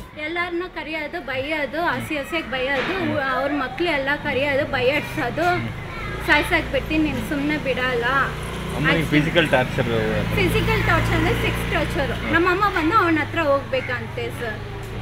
ಎಲ್ಲರನ್ನ ಕರೆಯೋದು ಬೈಯೋದು ಹಸಿ ಹಸಿಯಾಗಿ ಬೈಯೋದು ಅವ್ರ ಮಕ್ಳು ಎಲ್ಲ ಕರೆಯೋದು ಬೈಯಡ್ಸೋದು ಸಾಯ್ಸಕ್ಕೆ ಬಿಟ್ಟು ನೀನು ಸುಮ್ಮನೆ ಬಿಡಲ್ಲ ಅಮ್ಮನಿಗೆ ಫಿಸಿಕಲ್ ಟಾರ್ಚರ್ ಫಿಸಿಕಲ್ ಟಾರ್ಚರ್ ಅಂದರೆ ಸಿಕ್ಸ್ ಟಾರ್ಚರು ನಮ್ಮಮ್ಮ ಬಂದು ಅವನ ಹತ್ರ ಹೋಗ್ಬೇಕಂತೆ ಸರ್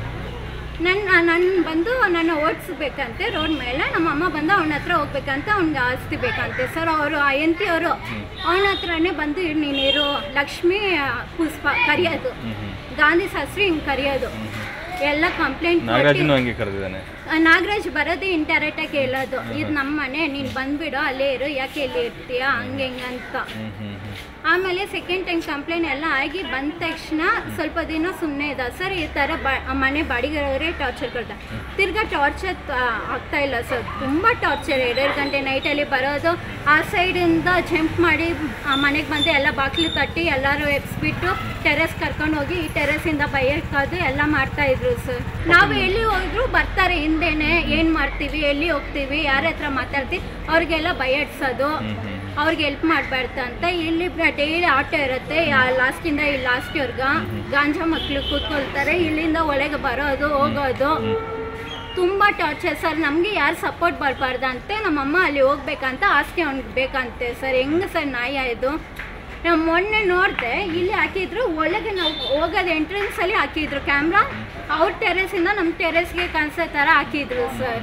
ನನ್ನ ನನ್ನ ಬಂದು ನನ್ನ ಓಡಿಸ್ಬೇಕಂತೆ ರೋಡ್ ಮೇಲೆ ನಮ್ಮಮ್ಮ ಬಂದು ಅವನ ಹತ್ರ ಹೋಗ್ಬೇಕಂತ ಅವ್ನಿಗೆ ಆಸ್ತಿ ಬೇಕಂತೆ ಸರ್ ಅವರು ಅಯಂತಿ ಅವರು ಅವನ ಹತ್ರನೇ ಬಂದು ನೀನಿರು ಲಕ್ಷ್ಮಿ ಪುಷ್ಪ ಕರೆಯೋದು ಗಾಂಧಿ ಶಾಸ್ತ್ರಿ ಹಿಂಗೆ ಕರೆಯೋದು ಎಲ್ಲ ಕಂಪ್ಲೇಂಟ್ ನಾಗರಾಜನು ಹಂಗೆ ಕರೆದಿದ್ದಾನೆ ನಾಗರಾಜ್ ಬರೋದೇ ಇಂಡೈರೆಕ್ಟಾಗಿ ಹೇಳೋದು ಇದು ನಮ್ಮ ಮನೆ ನೀನು ಬಂದ್ಬಿಡು ಅಲ್ಲೇ ಇರು ಯಾಕೆ ಇಲ್ಲಿ ಇರ್ತೀಯ ಹಂಗೆ ಹಿಂಗೆ ಅಂತ ಹ್ಮ್ ಹ್ಮ್ ಹ್ಮ್ ಆಮೇಲೆ ಸೆಕೆಂಡ್ ಟೈಮ್ ಕಂಪ್ಲೇಂಟ್ ಎಲ್ಲ ಆಗಿ ಬಂದ ತಕ್ಷಣ ಸ್ವಲ್ಪ ದಿನ ಸುಮ್ಮನೆ ಇದ್ದ ಸರ್ ಈ ಥರ ಬ ಮನೆ ಬಾಡಿಗೆಯವರೇ ಟಾರ್ಚರ್ ಕೊಡ್ತಾರೆ ತಿರ್ಗಾ ಟಾರ್ಚರ್ ಆಗ್ತಾ ಇಲ್ಲ ಸರ್ ತುಂಬ ಟಾರ್ಚರ್ ಎರಡೆರಡು ಗಂಟೆ ನೈಟಲ್ಲಿ ಬರೋದು ಆ ಸೈಡಿಂದ ಜಂಪ್ ಮಾಡಿ ಮನೆಗೆ ಬಂದು ಎಲ್ಲ ಬಾಗಿಲು ತಟ್ಟಿ ಎಲ್ಲರೂ ಎಬ್ಸ್ಬಿಟ್ಟು ಟೆರೆಸ್ ಕರ್ಕೊಂಡು ಹೋಗಿ ಈ ಟೆರೆಸಿಂದ ಬೈಯಕ್ಕಾದು ಎಲ್ಲ ಮಾಡ್ತಾಯಿದ್ರು ಸರ್ ನಾವು ಎಲ್ಲಿ ಹೋದ್ರು ಬರ್ತಾರೆ ಹಿಂದೆನೆ ಏನು ಮಾಡ್ತೀವಿ ಎಲ್ಲಿ ಹೋಗ್ತೀವಿ ಯಾರ ಹತ್ರ ಮಾತಾಡ್ತೀವಿ ಅವ್ರಿಗೆಲ್ಲ ಬೈಯಡ್ಸೋದು ಹ್ಮ್ ಹ್ಮ್ ಅವ್ರಿಗೆ ಹೆಲ್ಪ್ ಮಾಡಬಾರ್ದು ಅಂತ ಇಲ್ಲಿ ಡೈಲಿ ಆಟೋ ಇರುತ್ತೆ ಲಾಸ್ಟಿಂದ ಈ ಲಾಸ್ಟ್ವರ್ಗ ಗಾಂಜಾ ಮಕ್ಕಳು ಕೂತ್ಕೊಳ್ತಾರೆ ಇಲ್ಲಿಂದ ಒಳಗೆ ಬರೋದು ಹೋಗೋದು ತುಂಬ ಟಾರ್ಚರ್ ಸರ್ ನಮಗೆ ಯಾರು ಸಪೋರ್ಟ್ ಬರಬಾರ್ದಂತೆ ನಮ್ಮಮ್ಮ ಅಲ್ಲಿ ಹೋಗ್ಬೇಕಂತ ಆಸ್ತಿ ಅವ್ನಿಗೆ ಬೇಕಂತೆ ಸರ್ ಹೆಂಗೆ ಸರ್ ನ್ಯಾಯ ಇದು ನಾವು ಮೊನ್ನೆ ನೋಡಿದೆ ಇಲ್ಲಿ ಹಾಕಿದ್ರು ಒಳಗೆ ನಾವು ಹೋಗೋದು ಎಂಟ್ರೆನ್ಸಲ್ಲಿ ಹಾಕಿದ್ರು ಕ್ಯಾಮ್ರಾ ಅವ್ರ ಟೆರೆಸಿಂದ ನಮ್ಮ ಟೆರೆಸ್ಗೆ ಕಾಣಿಸೋ ಥರ ಹಾಕಿದ್ರು ಸರ್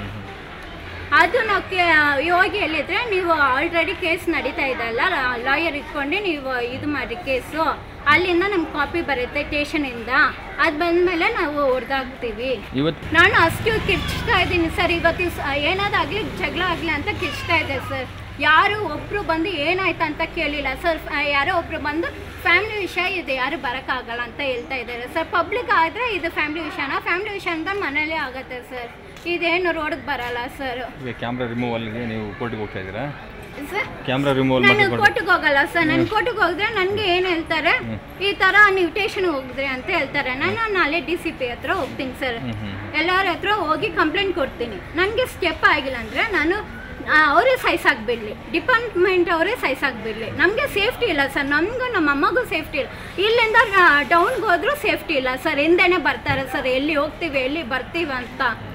ಅದು ನಾವು ಕೇ ಯೋಗಿ ಹೇಳಿದ್ರೆ ನೀವು ಆಲ್ರೆಡಿ ಕೇಸ್ ನಡೀತಾ ಇದೆಲ್ಲ ಲಾಯರ್ ಇಟ್ಕೊಂಡು ನೀವು ಇದು ಮಾಡಿ ಕೇಸು ಅಲ್ಲಿಂದ ನಮ್ಗೆ ಕಾಪಿ ಬರುತ್ತೆ ಸ್ಟೇಷನಿಂದ ಅದು ಬಂದಮೇಲೆ ನಾವು ಹೊಡೆದಾಗ್ತೀವಿ ಇವತ್ತು ನಾನು ಅಷ್ಟು ಕಿರ್ಚ್ತಾ ಇದ್ದೀನಿ ಸರ್ ಇವತ್ತು ಸ- ಏನಾದಾಗಲಿ ಜಗಳ ಆಗಲಿ ಅಂತ ಕಿರ್ಚ್ತಾ ಇದೆ ಸರ್ ಯಾರು ಒಬ್ಬರು ಬಂದು ಏನಾಯ್ತು ಅಂತ ಕೇಳಿಲ್ಲ ಸರ್ ಯಾರೋ ಒಬ್ಬರು ಬಂದು ಫ್ಯಾಮಿಲಿ ವಿಷಯ ಇದು ಯಾರು ಬರೋಕ್ಕಾಗಲ್ಲ ಅಂತ ಹೇಳ್ತಾ ಇದ್ದಾರೆ ಸರ್ ಪಬ್ಲಿಕ್ ಆದರೆ ಇದು ಫ್ಯಾಮಿಲಿ ವಿಷಯನ ಫ್ಯಾಮಿಲಿ ವಿಷಯ ಅಂತ ಮನೇಲೇ ಆಗುತ್ತೆ ಸರ್ ಇದೇನು ರೋಡ್ಗೆ ಬರಲ್ಲ ಸರ್ ಈಗ ಕ್ಯಾಮ್ರಾ ರಿಮೂವಲ್ಗೆ ನೀವು ಕೋರ್ಟಿಗೆ ಹೋಗ್ತಾ ಇದ್ದೀರಾ ಸರ್ ಕ್ಯಾಮ್ರಾ ರಿಮೂವಲ್ ನಾನು ಮತ್ತೆ ಕೊಟ್ಟು ಕೋರ್ಟಿಗೆ ಹೋಗಲ್ಲ ಸರ್ ನಾನು ಕೋರ್ಟಿಗೆ ಹೋಗಿದ್ರೆ ನನಗೆ ಏನು ಹೇಳ್ತಾರೆ ಈ ಥರ ನೀವು ಸ್ಟೇಷನ್ಗೆ ಹೋಗಿದ್ರಿ ಅಂತ ಹೇಳ್ತಾರೆ ನಾನು ನಾಳೆ ಡಿ ಸಿ ಪಿ ಹತ್ರ ಹೋಗ್ತೀನಿ ಸರ್ ಹ್ಮ್ ಹ್ಮ್ ಎಲ್ಲರ ಹತ್ರ ಹೋಗಿ ಕಂಪ್ಲೇಂಟ್ ಕೊಡ್ತೀನಿ ನನಗೆ ಸ್ಟೆಪ್ ಆಗಿಲ್ಲ ಅಂದರೆ ನಾನು ಆ, ಅವರೇ ಸೈಸಾಕ್ಬಿಡ್ಲಿ ಡಿಪಾರ್ಟ್ಮೆಂಟ್ ಅವರೇ ಸೈಸಾಕ್ಬಿಡ್ಲಿ ನಮಗೆ ಸೇಫ್ಟಿ ಇಲ್ಲ ಸರ್ ನಮಗೂ ನಮ್ಮ ಅಮ್ಮಗೂ ಸೇಫ್ಟಿ ಇಲ್ಲ ಇಲ್ಲಿಂದ ಡೌನ್ಗೆ ಹೋದ್ರೂ ಸೇಫ್ಟಿ ಇಲ್ಲ ಸರ್ ಹಿಂದೆನೇ ಬರ್ತಾರೆ ಸರ್ ಎಲ್ಲಿ ಹೋಗ್ತೀವಿ ಎಲ್ಲಿ ಬರ್ತೀವಿ ಅಂತ